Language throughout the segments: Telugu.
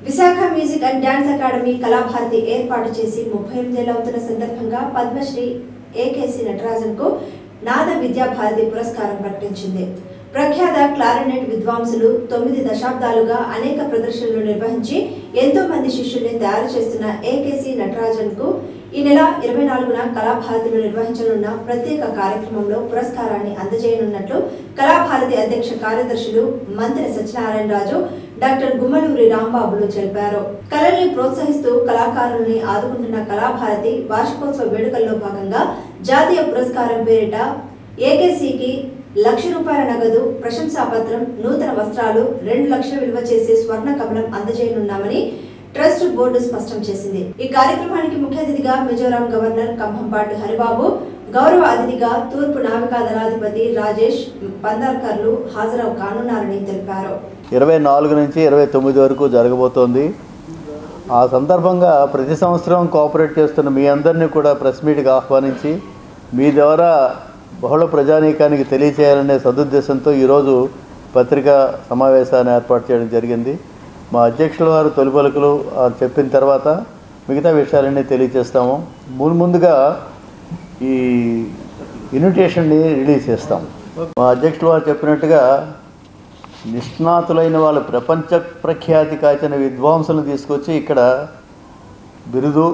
Visakha music and dance academy Kalabharati ఏర్పాటు చేసి ముప్పై ఎనిమిదేళ్ళు అవుతున్న సందర్భంగా పద్మశ్రీ ఏకేసి నటరాజన్ కు నాద విద్యాభారతి పురస్కారం ప్రకటించింది ప్రఖ్యాత క్లారినెట్ విద్వాంసులు తొమ్మిది దశాబ్దాలుగా అనేక ప్రదర్శనలు నిర్వహించి ఎంతో మంది శిష్యుల్ని తయారు చేస్తున్న ఏకేసి నటరాజన్ కు ఈ నెల ఇరవై నాలుగున కళాభారతిలో నిర్వహించనున్న ప్రత్యేక కార్యక్రమంలో పురస్కారాన్ని అందజేయనున్నట్లు కళాభారతి అధ్యక్ష కార్యదర్శులు మంత్రి సత్యనారాయణ రాజు డాక్టర్ గుమ్మలూరి రాంబాబులు తెలిపారు కళల్ని ప్రోత్సహిస్తూ కళాకారుల్ని ఆదుకుంటున్న కళాభారతి వార్షికోత్సవ వేడుకల్లో భాగంగా జాతీయ పురస్కారం పేరిట ఏకేసీకి లక్ష రూపాయల నగదు ప్రశంసాపత్రం నూతన వస్త్రాలు రెండు లక్షల విలువ చేసే స్వర్ణ కమలం అందజేయనున్నామని ట్రస్ట్ బోర్డు స్పష్టం చేసింది ఈ కార్యక్రమానికి ముఖ్య అతిథిగా మిజోరాం గవర్నర్ కంభంపాటి హరిబాబు గౌరవ అతిథిగా తూర్పు నావికా దళాధిపతి రాజేష్ బందార్కర్లు హాజరు కానున్నారని తెలిపారు ఇరవై నాలుగు నుంచి ఇరవై తొమ్మిది వరకు జరగబోతోంది ఆ సందర్భంగా ప్రతి సంవత్సరం కోఆపరేట్ చేస్తున్న మీ అందరినీ కూడా ప్రెస్ మీట్కి ఆహ్వానించి మీ ద్వారా బహుళ ప్రజానీకానికి తెలియచేయాలనే సదుద్దేశంతో ఈరోజు పత్రికా సమావేశాన్ని ఏర్పాటు చేయడం జరిగింది మా అధ్యక్షుల వారు తొలి పలుకులు ఆ చెప్పిన తర్వాత మిగతా విషయాలన్నీ తెలియచేస్తాము ముందు ముందుగా ఈ ఇన్విటేషన్ని రిలీజ్ చేస్తాం మా అధ్యక్షుల వారు చెప్పినట్టుగా నిష్ణాతులైన వాళ్ళు ప్రపంచ ప్రఖ్యాతి కాచిన విద్వాంసులను తీసుకొచ్చి ఇక్కడ బిరుదు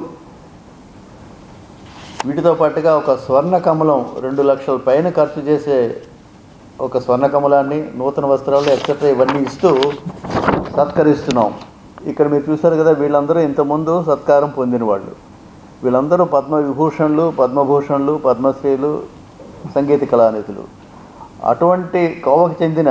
వీటితో పాటుగా ఒక స్వర్ణ కమలం రెండు లక్షల పైన ఖర్చు చేసే ఒక స్వర్ణ కమలాన్ని నూతన వస్త్రాలు ఎక్సెట్రా ఇవన్నీ ఇస్తూ సత్కరిస్తున్నాం ఇక్కడ మీరు చూశారు కదా వీళ్ళందరూ ఇంతకుముందు సత్కారం పొందిన వాళ్ళు వీళ్ళందరూ పద్మ విభూషణలు పద్మభూషణలు పద్మశ్రీలు సంగీత కళానిధులు అటువంటి కోవకు చెందిన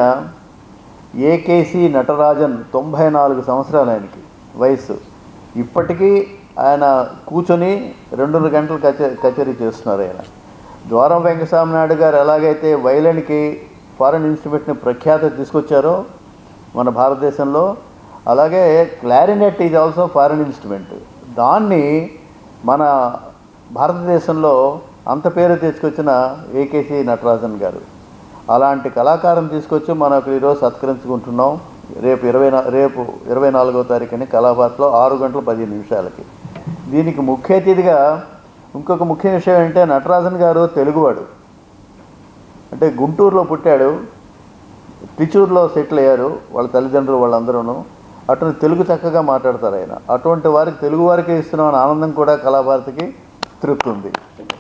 ఏకేసి నటరాజన్ తొంభై నాలుగు సంవత్సరాలు ఆయనకి వయసు ఇప్పటికీ ఆయన కూర్చొని రెండున్నర గంటలు కచే కచేరీ చేస్తున్నారు ఆయన ద్వారం వెంకటస్వామి నాయుడు గారు ఎలాగైతే వైలన్కి ఫారెన్ ఇన్స్ట్రుమెంట్ని ప్రఖ్యాత తీసుకొచ్చారో మన భారతదేశంలో అలాగే clarinet is also foreign instrument దాన్ని మన భారతదేశంలో అంత పేరు తీసుకొచ్చిన ఏకేసి నటరాజన్ గారు అలాంటి కళాకారం తీసుకొచ్చి మనం ఈరోజు సత్కరించుకుంటున్నాం రేపు ఇరవై నా రేపు ఇరవై నాలుగో తారీఖుని కళాభారత్లో ఆరు గంటల పదిహేను నిమిషాలకి దీనికి ముఖ్య అతిథిగా ఇంకొక ముఖ్య విషయం ఏంటంటే నటరాజన్ గారు తెలుగువాడు అంటే గుంటూరులో పుట్టాడు త్రిచూరులో సెటిల్ అయ్యారు వాళ్ళ తల్లిదండ్రులు వాళ్ళందరూ అటు తెలుగు చక్కగా మాట్లాడతారు ఆయన అటువంటి వారికి తెలుగు వారికి ఇస్తున్నామని ఆనందం కూడా కళాభారతికి తృప్తి ఉంది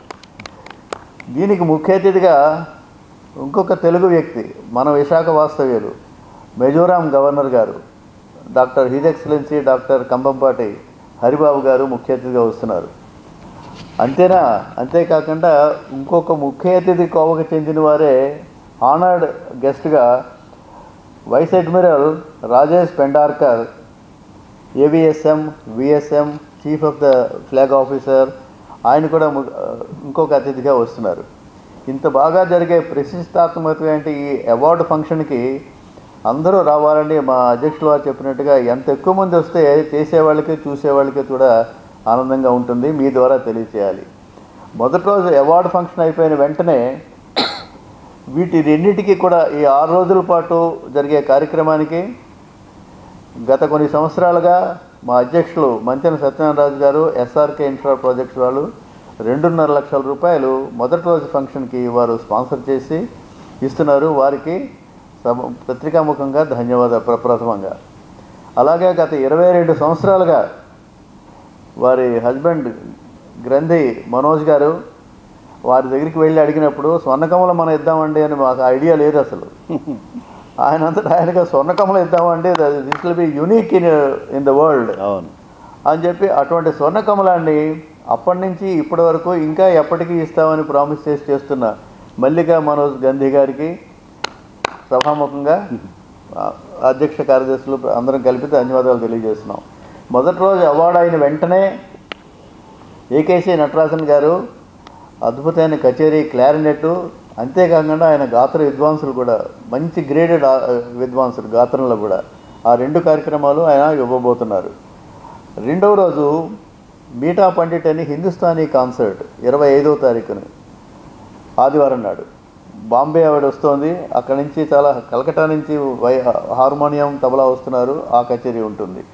దీనికి ముఖ్య అతిథిగా ఇంకొక తెలుగు వ్యక్తి మన విశాఖ వాస్తవ్యులు మిజోరాం గవర్నర్ గారు doctor his excellency doctor Kambhampati Haribabu గారు ముఖ్య అతిథిగా వస్తున్నారు అంతేనా అంతేకాకుండా ఇంకొక ముఖ్య అతిథి కోవకు చెందిన వారే ఆనర్డ్ గెస్ట్గా vice admiral Rajesh Pendarkar AVSM VSM chief of the flag officer ఆయన కూడా ము- ఇంకొక అతిథిగా వస్తున్నారు ఇంత బాగా జరిగే ప్రతిష్టాత్మకమైన ఈ అవార్డు ఫంక్షన్కి అందరూ రావాలని మా అధ్యక్షులు వారు చెప్పినట్టుగా ఎంత ఎక్కువ మంది వస్తే చేసేవాళ్ళకి చూసేవాళ్ళకి కూడా ఆనందంగా ఉంటుంది మీ ద్వారా తెలియచేయాలి మొదటి రోజు అవార్డు ఫంక్షన్ అయిపోయిన వెంటనే వీటి రెండింటికి కూడా ఈ ఆరు రోజుల పాటు జరిగే కార్యక్రమానికి గత కొన్ని సంవత్సరాలుగా మా అధ్యక్షులు మంచెన సత్యనారాయణ గారు ఎస్ఆర్కే ఇన్ఫ్రా ప్రాజెక్ట్స్ వాళ్ళు రెండున్నర లక్షల రూపాయలు మొదటి రోజు ఫంక్షన్కి వారు స్పాన్సర్ చేసి ఇస్తున్నారు వారికి సమ పత్రికాముఖంగా ధన్యవాద ప్రప్రథమంగా అలాగే గత ఇరవై రెండు సంవత్సరాలుగా వారి హస్బెండ్ గ్రంథి మనోజ్ గారు వారి దగ్గరికి వెళ్ళి అడిగినప్పుడు స్వర్ణకమలం మనం ఇద్దామండి అని మాకు ఐడియా లేదు అసలు ఆయన అంతటా ఆయనగా స్వర్ణకమలం ఇద్దామండి this will be unique in in the world అవును అని చెప్పి అటువంటి స్వర్ణకమలాన్ని అప్పటి నుంచి ఇప్పటి వరకు ఇంకా ఎప్పటికీ ఇస్తామని ప్రామిస్ చేసి చేస్తున్న మల్లికా మనోజ్ గాంధీ గారికి సభాముఖంగా ఆ, అధ్యక్ష కార్యదర్శులు అందరం కలిపి ధన్యవాదాలు తెలియజేస్తున్నాం మొదటి రోజు అవార్డు అయిన వెంటనే ఏకేసి నటరాజన్ గారు అద్భుతమైన కచేరీ క్లారినెట్ అంతేకాకుండా ఆయన గాత్ర విద్వాంసులు కూడా మంచి గ్రేడెడ్ ఆ, విద్వాంసులు గాత్రంలో కూడా ఆ రెండు కార్యక్రమాలు ఆయన ఇవ్వబోతున్నారు రెండవ రోజు మీఠా పండిట్ అని హిందుస్థానీ కాన్సర్ట్ ఇరవై ఐదవ తారీఖున ఆదివారం నాడు బాంబే ఆవిడ వస్తోంది అక్కడి నుంచి చాలా కలకటా నుంచి వై హార్మోనియం తబలా వస్తున్నారు ఆ కచేరీ ఉంటుంది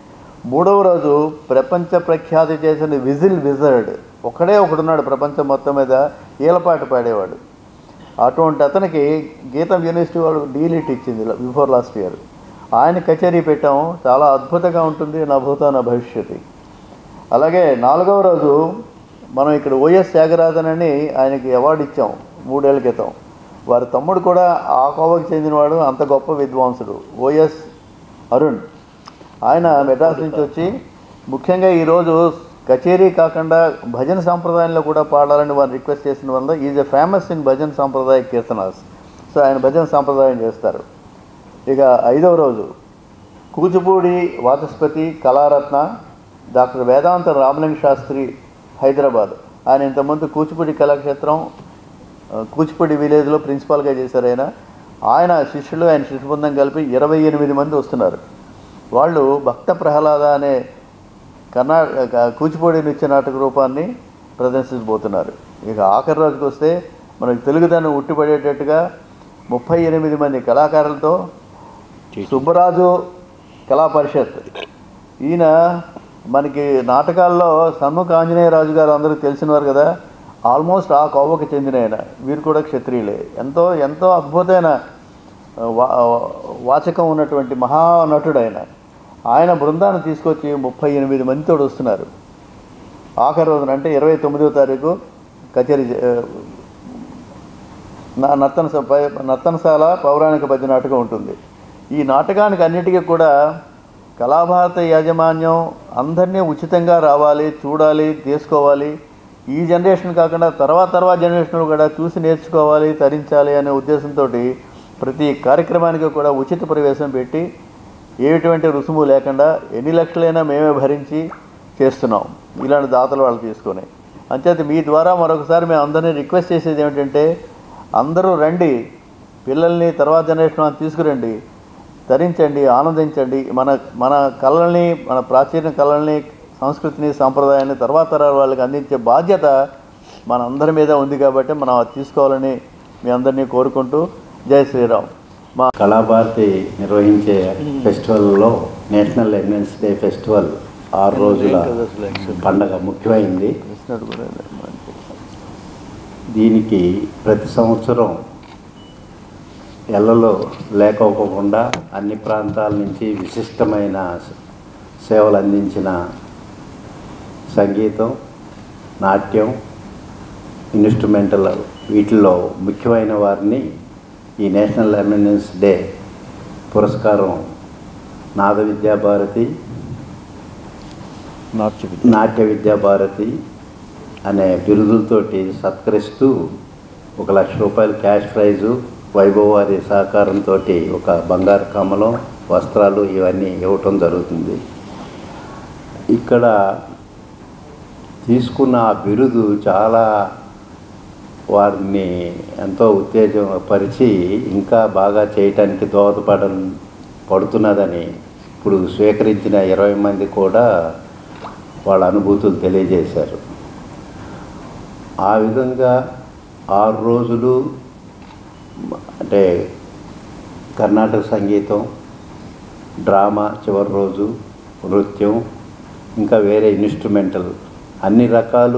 మూడవ రోజు ప్రపంచ ప్రఖ్యాతి చేసిన విజిల్ విజర్డ్ ఒకడే ఒకడున్నాడు ప్రపంచం మొత్తం మీద ఈలపాట పాడేవాడు అటువంటి అతనికి గీతం యూనివర్సిటీ వాళ్ళు డీలిట్ ఇచ్చింది బిఫోర్ లాస్ట్ ఇయర్ ఆయన కచేరీ పెట్టాం చాలా అద్భుతంగా ఉంటుంది నా భూత నా భవిష్యత్తు అలాగే నాలుగవ రోజు మనం ఇక్కడ ఓఎస్ త్యాగరాజన్ అని ఆయనకి అవార్డు ఇచ్చాం మూడేళ్ల క్రితం వారి తమ్ముడు కూడా ఆ కోవకు చెందినవాడు అంత గొప్ప విద్వాంసుడు ఓఎస్ అరుణ్ ఆయన మెడ్రాస్ నుంచి వచ్చి ముఖ్యంగా ఈరోజు కచేరీ కాకుండా భజన సాంప్రదాయంలో కూడా పాడాలని వారు రిక్వెస్ట్ చేసిన వల్ల ఈజ్ ఎ ఫేమస్ ఇన్ భజన సాంప్రదాయ కీర్తనాస్ సో ఆయన భజన సాంప్రదాయం చేస్తారు ఇక ఐదవ రోజు కూచిపూడి వాచస్పతి కళారత్న డాక్టర్ వేదాంత రామలింగ శాస్త్రి హైదరాబాద్ ఆయన ఇంతకుముందు కూచిపూడి కళాక్షేత్రం ఆ, కూచిపూడి విలేజ్లో ప్రిన్సిపాల్గా చేశారు ఆయన ఆయన శిష్యులు ఆయన శిష్య బృందం కలిపి ఇరవై ఎనిమిది మంది వస్తున్నారు వాళ్ళు భక్త ప్రహ్లాద అనే కర్ణాటక కూచిపూడి నృత్య నాటక రూపాన్ని ప్రదర్శించబోతున్నారు ఇక ఆఖరి రోజుకి వస్తే మనకు తెలుగుదనం ఉట్టిపడేటట్టుగా ముప్పై ఎనిమిది మంది కళాకారులతో సుబ్బరాజు కళా పరిషత్ ఈయన మనకి నాటకాల్లో సన్ముఖ ఆంజనేయరాజు గారు అందరూ తెలిసినవారు కదా ఆల్మోస్ట్ ఆ కోవకు చెందిన ఆయన వీరు కూడా క్షత్రియులే ఎంతో ఎంతో అద్భుతమైన వా వాచకం ఉన్నటువంటి మహానటుడు ఆయన ఆయన బృందాన్ని తీసుకొచ్చి ముప్పై ఎనిమిది మందితో వస్తున్నారు ఆఖరి రోజున అంటే ఇరవై తొమ్మిదవ తారీఖు కచేరీ చే- నా- నర్తన స- పై- నర్తనశాల పౌరాణిక పద్య నాటకం ఉంటుంది ఈ నాటకానికి అన్నిటికీ కూడా కళాభారత యాజమాన్యం అందరినీ ఉచితంగా రావాలి చూడాలి తీసుకోవాలి ఈ జనరేషన్ కాకుండా తర్వాత తర్వాత జనరేషన్ కూడా చూసి నేర్చుకోవాలి తరించాలి అనే ఉద్దేశంతో ప్రతి కార్యక్రమానికి కూడా ఉచిత ప్రవేశం పెట్టి ఏటువంటి రుసుము లేకుండా ఎన్ని లక్షలైనా మేమే భరించి చేస్తున్నాం ఇలాంటి దాతలు వాళ్ళు తీసుకొని అంచేత మీ ద్వారా మరొకసారి మేము అందరినీ రిక్వెస్ట్ చేసేది ఏమిటంటే అందరూ రండి పిల్లల్ని తర్వాత జనరేషన్ వాళ్ళని తీసుకురండి ధరించండి ఆనందించండి మన మన కళల్ని మన ప్రాచీన కళల్ని సంస్కృతిని సాంప్రదాయాన్ని తర్వాత తరాల వాళ్ళకి అందించే బాధ్యత మన అందరి మీద ఉంది కాబట్టి మనం అది తీసుకోవాలని మీ అందరినీ కోరుకుంటూ జై శ్రీరామ్ మా కళాభారతి నిర్వహించే ఫెస్టివల్లో నేషనల్ ఎమినెన్స్ డే ఫెస్టివల్ ఆరు రోజుల పండగ ముఖ్యమైంది కృష్ణుడు కూడా మనకి దీనికి ప్రతి సంవత్సరం ఎల్లలో లేకపోకుండా అన్ని ప్రాంతాల నుంచి విశిష్టమైన సేవలు అందించిన సంగీతం నాట్యం ఇన్స్ట్రుమెంటల్ వీటిల్లో ముఖ్యమైన వారిని ఈ నేషనల్ ఎమినెన్స్ డే పురస్కారం నాద విద్యాభారతి నాట్య విద్య నాట్య విద్యాభారతి అనే బిరుదులతోటి సత్కరిస్తూ ఒక లక్ష రూపాయల క్యాష్ ప్రైజు వైభవ్ వారి సహకారంతో ఒక బంగారు కమలం వస్త్రాలు ఇవన్నీ ఇవ్వటం జరుగుతుంది ఇక్కడ తీసుకున్న ఆ బిరుదు చాలా వారిని ఎంతో ఉత్తేజపరిచి ఇంకా బాగా చేయటానికి దోహదపడ పడుతున్నదని ఇప్పుడు స్వీకరించిన ఇరవై మంది కూడా వాళ్ళ అనుభూతులు తెలియజేశారు ఆ విధంగా ఆరు రోజులు అంటే కర్ణాటక సంగీతం డ్రామా చివరి రోజు నృత్యం ఇంకా వేరే ఇన్స్ట్రుమెంటల్ అన్ని రకాలు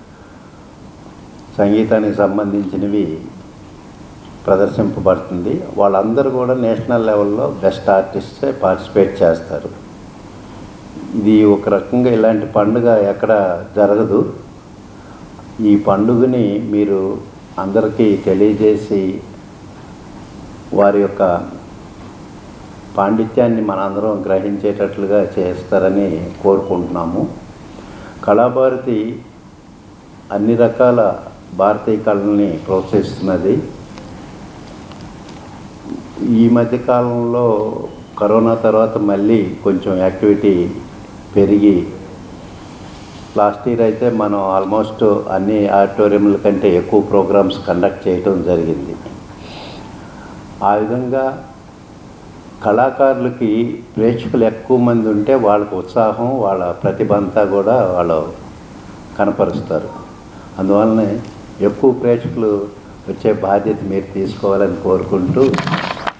సంగీతానికి సంబంధించినవి ప్రదర్శింపబడుతుంది వాళ్ళందరూ కూడా నేషనల్ లెవెల్లో బెస్ట్ ఆర్టిస్టే పార్టిసిపేట్ చేస్తారు ఇది ఒక రకంగా ఇలాంటి పండుగ ఎక్కడ జరగదు ఈ పండుగని మీరు అందరికీ తెలియజేసి వారి యొక్క పాండిత్యాన్ని మనందరం గ్రహించేటట్లుగా చేస్తారని కోరుకుంటున్నాము కళాభారతి అన్ని రకాల భారతీయ కళల్ని ప్రోత్సహిస్తున్నది ఈ మధ్య కాలంలో కరోనా తర్వాత మళ్ళీ కొంచెం యాక్టివిటీ పెరిగి లాస్ట్ ఇయర్ అయితే మనం ఆల్మోస్ట్ అన్ని ఆడిటోరియంల కంటే ఎక్కువ ప్రోగ్రామ్స్ కండక్ట్ చేయడం జరిగింది ఆ విధంగా కళాకారులకి ప్రేక్షకులు ఎక్కువ మంది ఉంటే వాళ్ళకి ఉత్సాహం వాళ్ళ ప్రతిభ అంతా కూడా వాళ్ళు కనపరుస్తారు అందువలనే ఎక్కువ ప్రేక్షకులు వచ్చే బాధ్యత మీరు తీసుకోవాలని కోరుకుంటూ